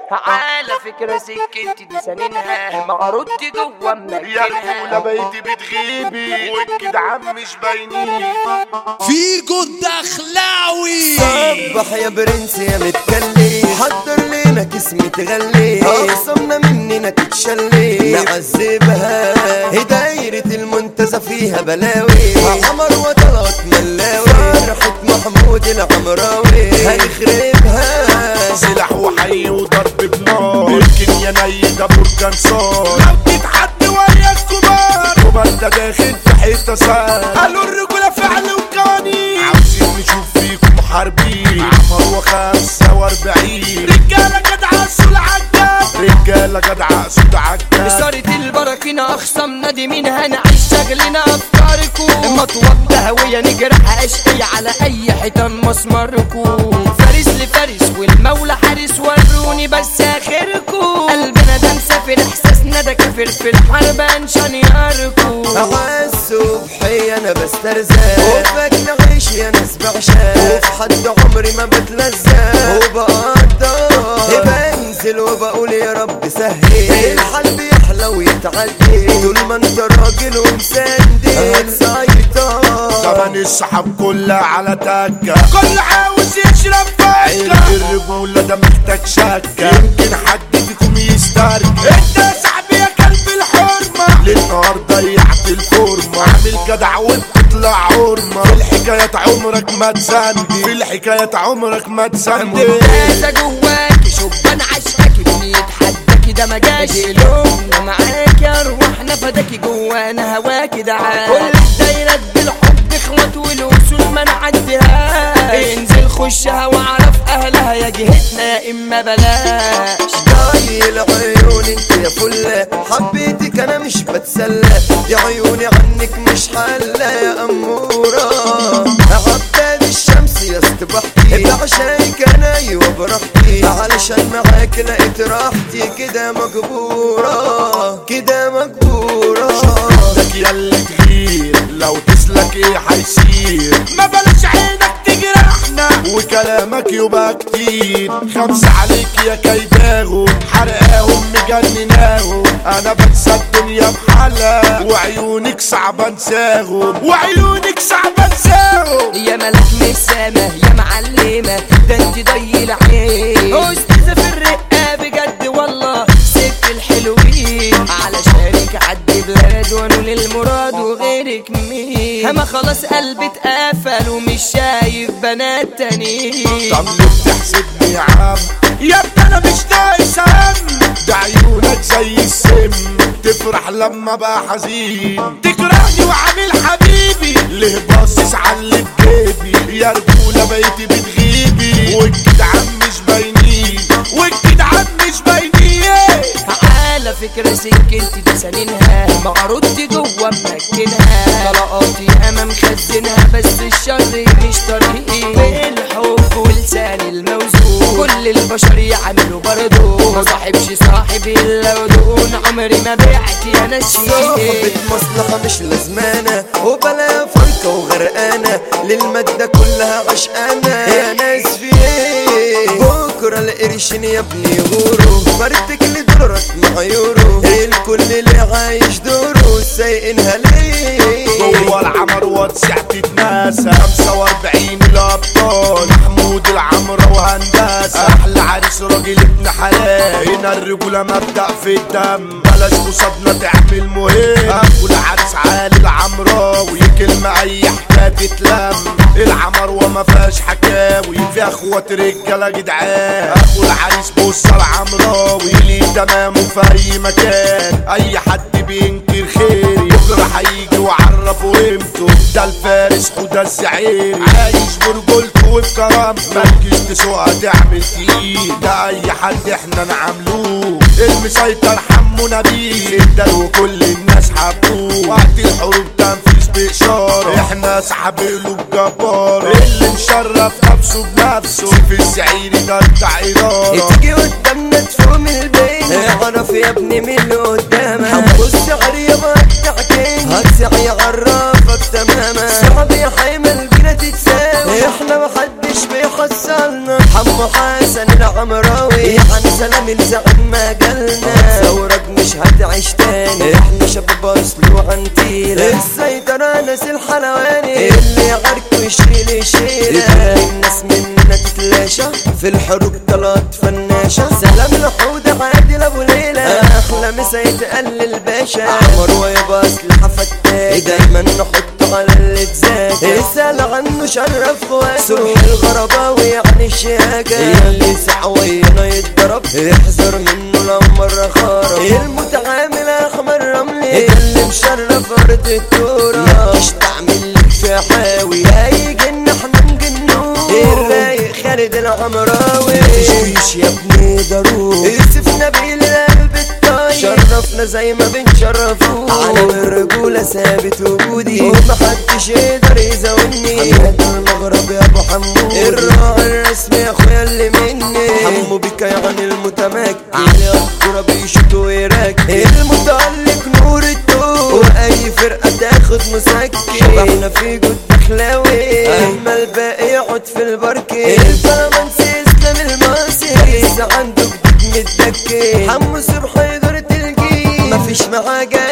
على فكرة سكنتي دي سنينها معروضتي جوا يا منكنها رجولة بيتي بتغيبي والجدعان مش باينين فيجو الدخلاوي صبح يا برنس يا متكلي حضر لنا كيس متغلي اقسمنا مننا تتشلي نعذبها هي دايرة المنتزه فيها بلاوي عمر وطلعت ملاوي فرحة محمود العمراوي هنخربها سلاح وحي وضرب بنار يمكن يا ني ده بركان صار لو تتحدي ويا الكبار وما انت داخل في حته صار قالوا الرجوله فعل وقوانين عاوزين نشوف فيكم محاربين عمر وخمسة واربعين رجاله جدعة سول عجاب رجاله جدعة سول عجاب إثارة البراكين أخصم نادي منها نعيش شغلنا أفكاركم مطوة دهوية نجرح أشقي على أي حيطان مسمركم فارس لفارس والمولى حارس وروني بس آخركم قلبنا ده مسافر إحساسنا ده كافر في الحرب أنشان ياركم عالصبحية انا بسترزق وفاك نعيش يا ناس بعشق وفي حد عمري ما بتلزق وبقدر بنزل وبقول يا رب سهل الحال بيحلى ويتعدي طول ما انت راجل ومسندل هتسيطر زمن السحاب كلها على تكة كل عاوز يشرب فكة الرجولة ده محتاج شكة يمكن حد فيكم يسترجع انت يا صاحبي يا كلب الحرمة للنهار ضيعت الفورمة عامل جدع وبتطلع عرمة في الحكايات عمرك ما تسندي في الحكايات عمرك ما تسندي ممتازة جواكي شبان عشقاكي بنتحداكي ده مجاش لومنا معاكي أرواحنا فداكي جوانا هواكي ده عاد كل الدايرات بالحب اخوات والوصول ما نعديهاش انزل خشها واعرف أهلها يا جهتنا يا إما بلاش ضايل العيون انت يا فلة حبيتك انا مش بتسلى يا عيوني عنك مش حلة يا امورة عباد الشمس يا استبحتي بعشقك انا ايوه براحتي علشان معاك لقيت راحتي كده مجبورة كده مجبورة لك ياللي تغير لو تسلك ايه حيصير ما بلاش عينك تجرحنا وكلامك يبقى كتير خمسة عليك يا كيداهم حرقاهم مجنناهم انا بنسى الدنيا بحالها وعيونك صعب انساهم وعيونك صعب انساهم يا ملك مسامة يا معلمة ده انت ضي العين استاذة في الرقة بجد والله ست الحلوين علشانك عدي بلاد وانول المراد وغيرك مين اما خلاص قلبي اتقفل ومش شايف بنات تانيين طب ليه بتحسدني يا عم يا ابني انا مش ناقص هم ده عيونك زي السم تفرح لما بقى حزين تكرهني وعامل حبيبي ليه باصص على اللي في جيبي يا رجولة بقيتي بتغيبي والجدعان مش باينين والجدعان مش باينين على فكرة سكنتي دي سنينها معروضتي جوا ممكنها طلقاتي انا مخزنها بس الشر مش طريقي الحب ولسان الموزون كل البشر يعملوا برضو ما صاحبش صاحبي الا ودون عمري ما بعت يا نشيد صحبة مصلحة مش لازمانة وبلا فرقة وغرقانة للمادة كلها عشقانة يا ناس في ايه بكرة القرشين يا ابني غورو فرتك لدورك مع يورو الكل اللي عايش دوره سايقينها ليه جوه العمر واتسعة تتناسى 45 الابطال محمود العمرة وهندسة احلى عريس راجل ابن حلال هنا الرجولة مبدأ في الدم بلاش قصادنا تعمل مهم اخو العريس عالي العمراوي كلمة اي حكاية تتلم العمر وما فيهاش حكاوي في اخوات رجالة جدعان اخو العريس بص العمراوي ليه تمامه في اي مكان اي حد بينكر خيري بكره هيجي وعرفوا قيمته ده الفارس وده الزعير عايش برجولته وبكرامته مالكش تسوقها تعمل تقيل ده اي حد احنا نعملوه المسيطر حمو نبيل ده وكل الناس حبوه وقت الحروب تنفيذ بإشارة احنا اصحاب قلوب جبارة اللي مشرف نفسه بنفسه في الزعير ده بتاع إدارة تيجي قدامنا تفوم البين اعرف يا ابني مين اللي قدامك هنبص على يابا التعكين هتسعي يعرفك تماما صعب يا حيمل بينا تتساوي احنا محدش بيحصلنا حمو حسن العمراوي يعني سلام عامل زعيم مجالنا ثورك مش هتعيش تاني احنا شباب اصل وعنتيلة السيطرة ناس الحلواني اللي يعارك ويشيل يشيلة الناس منا تتلاشى في الحروب طلعت فناشة سلام لحود عادل ابو ليلى احلى مسا يتقلل باشا عمر ويبقى اسلحة فتاك دايما نحطه على اللي تزاك اسأل عنه شرف اخواته صبح الغرباوي يعني الشياكة اللي ساعة ويانا يتضرب احذر منه لو مرة خرب المتعامل احمر رملي ده اللي مشرف ارض التورة مش تعمل لك في حاوي هيجي ان احنا نجنوه الرايق خالد العمراوي تشويش يا ابني ضروري يوسف نبيل القلب الطيب شرفنا زي ما بنشرفوه على الرجولة ثابت وجودي ومحدش يقدر يزاولني حماد المغرب يا ابو حمود الراعي الرسمي يا اخويا اللي مني حمو بك يعني المتمكن علي الكرة بيشوط ويركب المتألق نور الدور واي فرقة تاخد مسكن شبحنا في جود دخلاوي اما الباقي يقعد في الباركي البلمنسي اسلام المصري لسه عنده جديد متدكي حمو صبحي دورة الجيل مفيش معاه جاي